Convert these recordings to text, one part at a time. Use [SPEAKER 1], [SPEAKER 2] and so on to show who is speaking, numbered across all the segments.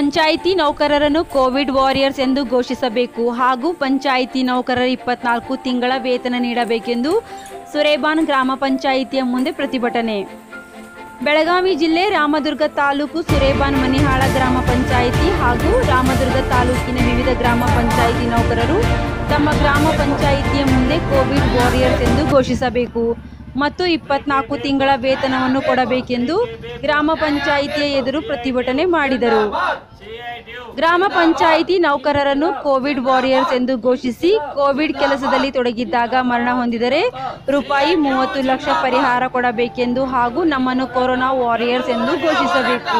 [SPEAKER 1] ಪಂಚಾಯಿತಿ ನೌಕರರನ್ನು Covid warriors ಎಂದು ಘೋಷಿಸಬೇಕು ಹಾಗೂ ಪಂಚಾಯಿತಿ ನೌಕರರ ಇಪ್ಪತ್ನಾಲ್ಕು ತಿಂಗಳ ವೇತನ ನೀಡಬೇಕೆಂದು ಸುರೇಬಾನ್ ಗ್ರಾಮ ಪಂಚಾಯಿತಿಯ ಮುಂದೆ ಪ್ರತಿಭಟನೆ ಬೆಳಗಾವಿ ಜಿಲ್ಲೆ ರಾಮದುರ್ಗ ತಾಲೂಕು ಸುರೇಬಾನ್ ಮನಿಹಾಳ ಗ್ರಾಮ ಪಂಚಾಯಿತಿ ಹಾಗೂ ರಾಮದುರ್ಗ ತಾಲೂಕಿನ ವಿವಿಧ ಗ್ರಾಮ ಪಂಚಾಯಿತಿ ನೌಕರರು ತಮ್ಮ ಗ್ರಾಮ ಪಂಚಾಯಿತಿಯ ಮುಂದೆ ಕೋವಿಡ್ ವಾರಿಯರ್ಸ್ ಎಂದು ಘೋಷಿಸಬೇಕು ಮತ್ತು ಇಪ್ಪತ್ನಾಲ್ಕು ತಿಂಗಳ ವೇತನವನ್ನು ಕೊಡಬೇಕೆಂದು ಗ್ರಾಮ ಪಂಚಾಯಿತಿಯ ಎದುರು ಪ್ರತಿಭಟನೆ ಮಾಡಿದರು ಗ್ರಾಮ ಪಂಚಾಯಿತಿ ನೌಕರರನ್ನು ಕೋವಿಡ್ ವಾರಿಯರ್ಸ್ ಎಂದು ಘೋಷಿಸಿ ಕೋವಿಡ್ ಕೆಲಸದಲ್ಲಿ ತೊಡಗಿದ್ದಾಗ ಮರಣ ಹೊಂದಿದರೆ ರೂಪಾಯಿ ಮೂವತ್ತು ಲಕ್ಷ ಪರಿಹಾರ ಕೊಡಬೇಕೆಂದು ಹಾಗೂ ನಮ್ಮನ್ನು ಕೊರೋನಾ ವಾರಿಯರ್ಸ್ ಎಂದು ಘೋಷಿಸಬೇಕು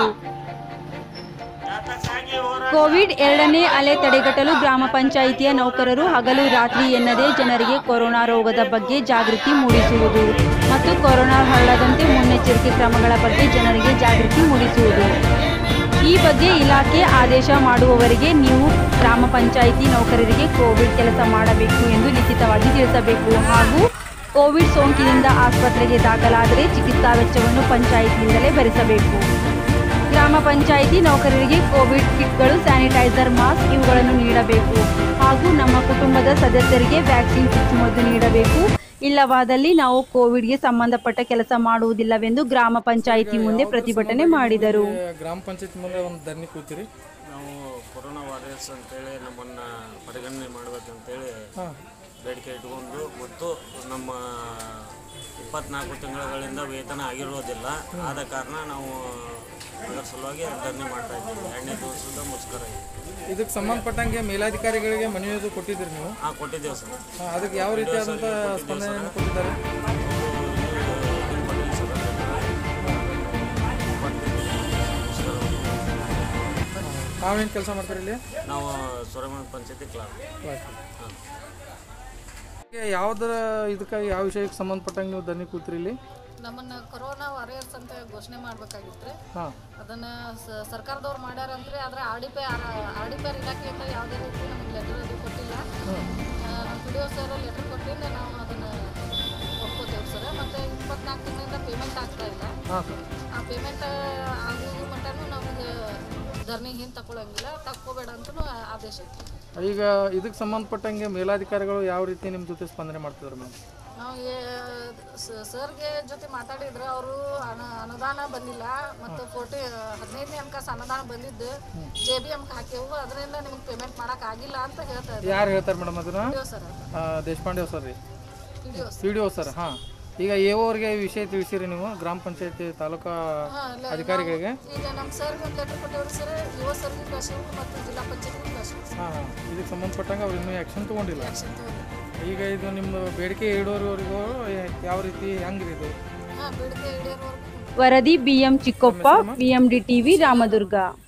[SPEAKER 1] ಕೋವಿಡ್ ಎರಡನೇ ಅಲೆ ತಡೆಗಟ್ಟಲು ಗ್ರಾಮ ಪಂಚಾಯಿತಿಯ ನೌಕರರು ಹಗಲು ರಾತ್ರಿ ಎನ್ನದೇ ಜನರಿಗೆ ಕೊರೋನಾ ರೋಗದ ಬಗ್ಗೆ ಜಾಗೃತಿ ಮೂಡಿಸುವುದು ಮತ್ತು ಕೊರೋನಾ ಹರಡದಂತೆ ಮುನ್ನೆಚ್ಚರಿಕೆ ಕ್ರಮಗಳ ಬಗ್ಗೆ ಜನರಿಗೆ ಜಾಗೃತಿ ಮೂಡಿಸುವುದು ಈ ಬಗ್ಗೆ ಇಲಾಖೆ ಆದೇಶ ಮಾಡುವವರೆಗೆ ನೀವು ಗ್ರಾಮ ಪಂಚಾಯಿತಿ ನೌಕರರಿಗೆ ಕೋವಿಡ್ ಕೆಲಸ ಮಾಡಬೇಕು ಎಂದು ಲಿಖಿತವಾಗಿ ತಿಳಿಸಬೇಕು ಹಾಗೂ ಕೋವಿಡ್ ಸೋಂಕಿನಿಂದ ಆಸ್ಪತ್ರೆಗೆ ದಾಖಲಾದರೆ ಚಿಕಿತ್ಸಾ ವೆಚ್ಚವನ್ನು ಪಂಚಾಯಿತಿಯಿಂದಲೇ ಭರಿಸಬೇಕು ಗ್ರಾಮ ಪಂಚಾಯಿತಿ ನೌಕರರಿಗೆ ಕೋವಿಡ್ ಕಿಟ್ಗಳು ಸ್ಯಾನಿಟೈಸರ್ ಮಾಸ್ಕ್ ಇವುಗಳನ್ನು ನೀಡಬೇಕು ಹಾಗೂ ನಮ್ಮ ಕುಟುಂಬದ ಸದಸ್ಯರಿಗೆ ವ್ಯಾಕ್ಸಿನ್ ಚುಚ್ಚುಮದ್ದು ನೀಡಬೇಕು ಇಲ್ಲವಾದಲ್ಲಿ ನಾವು ಕೋವಿಡ್ಗೆ ಸಂಬಂಧಪಟ್ಟ ಕೆಲಸ ಮಾಡುವುದಿಲ್ಲವೆಂದು ಗ್ರಾಮ ಪಂಚಾಯಿತಿ ಮುಂದೆ ಪ್ರತಿಭಟನೆ ಮಾಡಿದರು
[SPEAKER 2] ಗ್ರಾಮ ಪಂಚಾಯತ್ ಮುಂದೆ ಒಂದು ಧರಣಿ ಕೂತಿರಿ
[SPEAKER 3] ನಾವು ಕೊರೋನಾ ವಾರಿಯರ್ಸ್ ಅಂತೇಳಿ ನಮ್ಮನ್ನು ಪರಿಗಣನೆ ಮಾಡಬೇಕಂತೇಳಿ
[SPEAKER 2] ಹಾಂ
[SPEAKER 3] ಬೇಡಿಕೆ ಇಟ್ಕೊಂಡು ಮತ್ತು ನಮ್ಮ ಇಪ್ಪತ್ನಾಲ್ಕು ತಿಂಗಳುಗಳಿಂದ ವೇತನ ಆಗಿರೋದಿಲ್ಲ ಆದ ಕಾರಣ ನಾವು ಅದರ ಸಲುವಾಗಿ ಧರಣಿ ಮಾಡ್ತಾ ಇದ್ದೀವಿ ಎರಡನೇ ದಿವಸದ ಮುಷ್ಕರ ಇದೆ
[SPEAKER 2] ಇದಕ್ಕೆ ಸಂಬಂಧಪಟ್ಟಂಗೆ ಮೇಲಾಧಿಕಾರಿಗಳಿಗೆ ಮನವಿದು ಕೊಟ್ಟಿದ್ದೀರಿ ನೀವು
[SPEAKER 3] ಹಾಂ ಕೊಟ್ಟಿದ್ದೇವೆ ಸರ್
[SPEAKER 2] ಹಾಂ ಅದಕ್ಕೆ ಯಾವ ರೀತಿಯಾದಂಥ ಸ್ಪಂದನೆಯನ್ನು ಕೊಟ್ಟಿದ್ದಾರೆ
[SPEAKER 3] ಇದನ್ನ ಕೊಟ್ಟಿದ್ದೀವಿ ಸರ್
[SPEAKER 2] ತಾವೇನು ಕೆಲಸ ಮಾಡ್ತಾರೆ ಇಲ್ಲಿ
[SPEAKER 3] ನಾವು ಸೊರಮಣ ಪಂಚಾಯತಿ ಕ್ಲಾಸ್ ಹಾಂ
[SPEAKER 2] ಯಾವುದರ ಇದಕ್ಕೆ ಯಾವ ವಿಷಯಕ್ಕೆ ಸಂಬಂಧಪಟ್ಟಂಗೆ ನೀವು ಧರಣಿ ಕೂತಿರಿ ಇಲ್ಲಿ
[SPEAKER 4] ನಮ್ಮನ್ನ ಕೊರೋನಾ ವಾರಿಯರ್ಸ್ ಅಂತ ಘೋಷಣೆ ಮಾಡ್ಬೇಕಾಗಿತ್ತು
[SPEAKER 2] ಹಾಂ
[SPEAKER 4] ಅದನ್ನ ಸ- ಸರ್ಕಾರದವ್ರು ಮಾಡ್ಯಾರಂತ್ರಿ ಆದ್ರೆ R D P R D P R ಇಲಾಖೆಯಿಂದ ಯಾವುದೇ ರೀತಿ ನಮಗೆ ಲೆಟರ್ ಅದು ಕೊಟ್ಟಿಲ್ಲ ಆ, ನಮ್ಮ P D O sir letter ಕೊಟ್ಟಿಂದ ನಾವು ಅದನ್ನ ಒಪ್ಕೋತೇವೆ ಸರ್ ಮತ್ತೆ ಇಪ್ಪತ್ನಾಲ್ಕು ತಿಂಗಳಿಂದ ಪೇಮೆಂಟ್ ಆಗ್ತಾ ಇಲ್ಲ
[SPEAKER 2] ಹಾಂ ಸರ್
[SPEAKER 4] ಆ ಪೇಮೆಂಟ್ ಆಗೋದು ಮಟ್ಟನೂ ನಮಗೆ ಧರಣಿ ಹಿಂದೆ ತಗೊಳಂಗಿಲ್ಲ ತಕ್ಕೋಬೇಡ ಅಂತಲೂ ಆದೇಶ ಇತ್ತು
[SPEAKER 2] ಈಗ ಇದಕ್ಕೆ ಸಂಬಂಧಪಟ್ಟಂಗೆ ಮೇಲಾಧಿಕಾರಿಗಳು ಯಾವ ರೀತಿ ನಿಮ್ಮ ಜೊತೆ ಸ್ಪಂದನೆ ಮಾಡ್ತಿದ್ದಾರೆ ಮೇಡಮ್
[SPEAKER 4] ನಾವು ಏ- ಸ- ಸರ್ಗೆ ಜೊತೆ ಮಾತಾಡಿದ್ರೆ ಅವರು ಅನ ಅನುದಾನ ಬಂದಿಲ್ಲ ಮತ್ತು ಫೋರ್ಟಿ ಹದಿನೈದನೇ ಅಂಕಸ್ ಅನುದಾನ ಬಂದಿದ್ದು ಜೆ ಬಿ ಎಮ್ಗೆ ಹಾಕ್ಯವು ಅದರಿಂದ ನಿಮ್ಗೆ ಪೇಮೆಂಟ್ ಮಾಡಕ್ ಆಗಿಲ್ಲ ಅಂತ ಹೇಳ್ತಾ ಇದ್ದಾರೆ
[SPEAKER 2] ಯಾರು ಹೇಳ್ತಾರೆ ಮೇಡಮ್ ಅದನ್ನ
[SPEAKER 4] ವಿಡಿಯೋ ಸರ್
[SPEAKER 2] ಆ, ದೇಶಪಾಂಡೆ ಸರ್ ರೀ
[SPEAKER 4] video
[SPEAKER 2] P D O sir ಹಾಂ ಈಗ ಎ ಅವ್ರಿಗೆ ಈ ವಿಷಯ ತಿಳಿಸಿರಿ ನೀವು ಗ್ರಾಮ ಪಂಚಾಯತಿ ತಾಲೂಕಾ ಅಧಿಕಾರಿಗಳಿಗೆ
[SPEAKER 4] ಈಗ ನಮ್ಮ ಸರ್ಗೆ ಒಂದು ಲೆಟರ್ ಕೊಟ್ಟವ್ರು ಸರ್ ಯುವ ಸರ್ಗೆ ಕಳಿಸಿವು ಮತ್ತು ಜಿಲ್ಲಾ ಪಂಚಾಯತ್ಗೆ ಕಳಿಸಿವು ಸರ್
[SPEAKER 2] ಹಾಂ ಹಾಂ ಇದಕ್ಕೆ ಸಂಬಂಧಪಟ್ಟಂಗೆ ಅವ್ರು ಇನ್ನೂ ಆ್ಯಕ್ಷನ್ ತೊಗೊಂಡಿಲ್ಲ
[SPEAKER 4] ಆಕ್ಷನ್ ತಗೊಂಡು
[SPEAKER 2] ಈಗ ಇದು ನಿಮ್ಮದು ಬೇಡಿಕೆ ಈಡೋರಿವರೆಗೂ ಯಾವ ರೀತಿ ಹೆಂಗ್ರಿ ಇದು
[SPEAKER 4] ಹಾಂ ಬೇಡಿಕೆ ಈಡೇರುವವರೆಗೂ
[SPEAKER 1] ವರದಿ ಬಿಎಂ ಚಿಕ್ಕಪ್ಪ ಬಿಎಂಡಿ ಟಿವಿ ರಾಮದುರ್ಗ